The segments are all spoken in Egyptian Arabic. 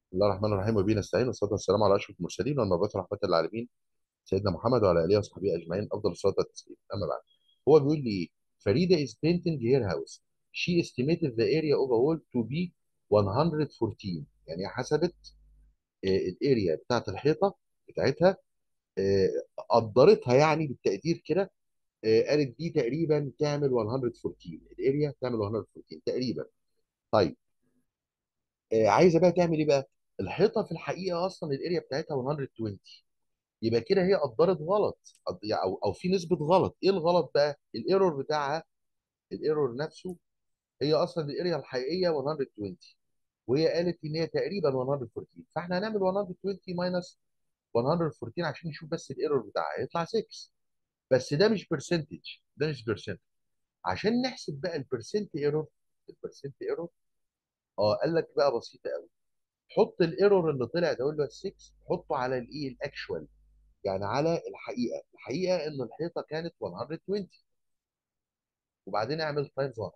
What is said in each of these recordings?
بسم الله الرحمن الرحيم وبه نستعين والصلاه والسلام على اشرف المرسلين والمبعوث رحمه للعالمين سيدنا محمد وعلى اله وصحبه اجمعين افضل الصلاه والتسليم اما بعد هو بيقول لي فريده is painting her house she estimated the area of a wall to be 114 يعني حسبت الاريا بتاعت الحيطه بتاعتها آه، قدرتها يعني بالتقدير كده آه، قالت دي تقريبا تعمل 114 الاريا تعمل 114 تقريبا طيب آه، عايزه بقى تعمل ايه بقى الحيطه في الحقيقه اصلا الاريا بتاعتها 120 يبقى كده هي قدرت غلط قد- يعني او او في نسبه غلط ايه الغلط بقى الايرور بتاعها الايرور نفسه هي اصلا الاريا الحقيقيه 120 وهي قالت ان هي تقريبا 114 فاحنا هنعمل 120 ماينس 114 عشان نشوف بس الايرور بتاعها هيطلع 6 بس ده مش برسنتج ده مش برسنتج عشان نحسب بقى البرسنت ايرور البرسنت ايرور اه قال لك بقى بسيطه قوي حط الايرور اللي طلع ده اللي هو 6 حطه على الايه الاكشوال يعني على الحقيقه الحقيقه ان الحيطه كانت 120 وبعدين اعمل تايمز 100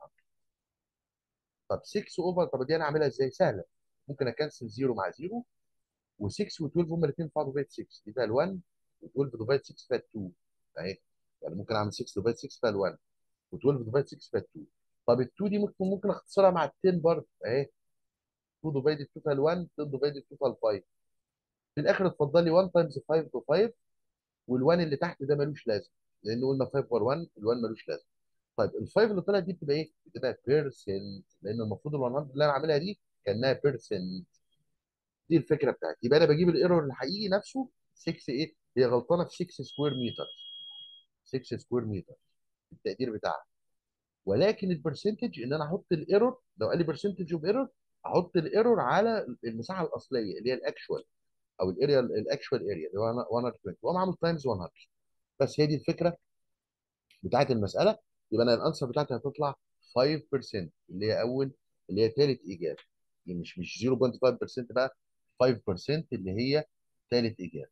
طب 6 اوفر طب دي انا اعملها ازاي سهله ممكن اكنسل 0 مع 0 و6 و12 هما الاثنين في بعض ديفايد 6 دي فيها ال1 و12 ديفايد 6 فيها 2 اهي يعني ممكن اعمل 6 ديفايد 6 فيها ال1 و12 ديفايد 6 فيها 2 طب ال2 دي ممكن ممكن اختصرها مع ال 10 برضه اهي 2 ديفايد 2 فيها ال1 10 ديفايد 2 فيها ال5 في الاخر اتفضل لي 1 تايمز 5 ب 5 وال1 اللي تحت ده ملوش لازمه لان قلنا 5 بار 1 ال1 ملوش لازمه طيب ال5 اللي طلعت دي بتبقى ايه؟ بتبقى بيرسنت لان المفروض ال 100 اللي انا عاملها دي كانها بيرسنت دي الفكره بتاعتي يبقى انا بجيب الايرور الحقيقي نفسه 6 ايه؟ هي غلطانه في 6 سكوير متر 6 سكوير متر التقدير بتاعها ولكن البرسنتج ان انا احط الايرور لو قال لي برسنتج اوف ايرور احط الايرور على المساحه الاصليه اللي هي الاكشوال او الاريا الاكشوال اريا اللي هو 120 واقوم عامل تايمز 100 بس هي دي الفكره بتاعت المساله يبقى انا الانسر بتاعتي هتطلع 5% اللي هي اول اللي هي ثالث اجابه يعني مش مش 0.5% بقى 5% اللي هي ثالث اجابه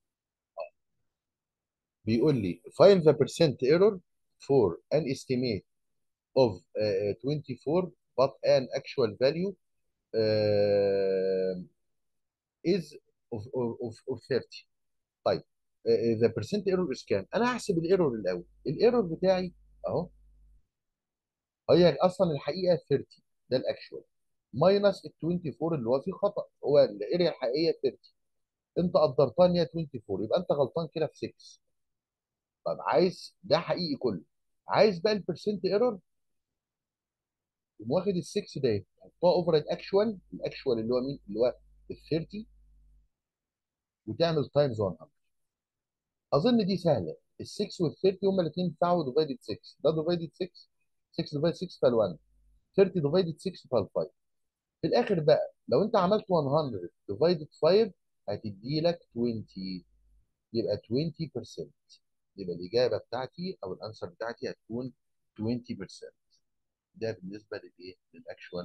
بيقول لي find the percent error for an estimate of uh, 24 but an actual value uh, is of, of, of 30 طيب uh, the percent error is كام؟ انا هحسب الايرور الاول الايرور بتاعي اهو هي اصلا الحقيقه 30 ده الاكشوال ماينس ال 24 اللي هو فيه خطا هو الاريا الحقيقيه 30 انت قدرتها ان هي 24 يبقى انت غلطان كده في 6 طب عايز ده حقيقي كله عايز بقى البرسنت ايرور تقوم واخد ال 6 ده تحطها اوفر الاكشوال الاكشوال اللي هو مين اللي هو ال 30 وتعمل تايمز 100 اظن دي سهله ال 6 وال 30 هما الاثنين بتاعه ديفايدد 6 ده ديفايدد 6 6 ديفايدد 6 فال 1 30 ديفايدد 6 فال 5 في الاخر بقى لو انت عملت 100 ديفايدد 5 هتدي لك 20 يبقى 20% يبقى الاجابه بتاعتي او الانسر بتاعتي هتكون 20% ده بالنسبه للايه للاكشوال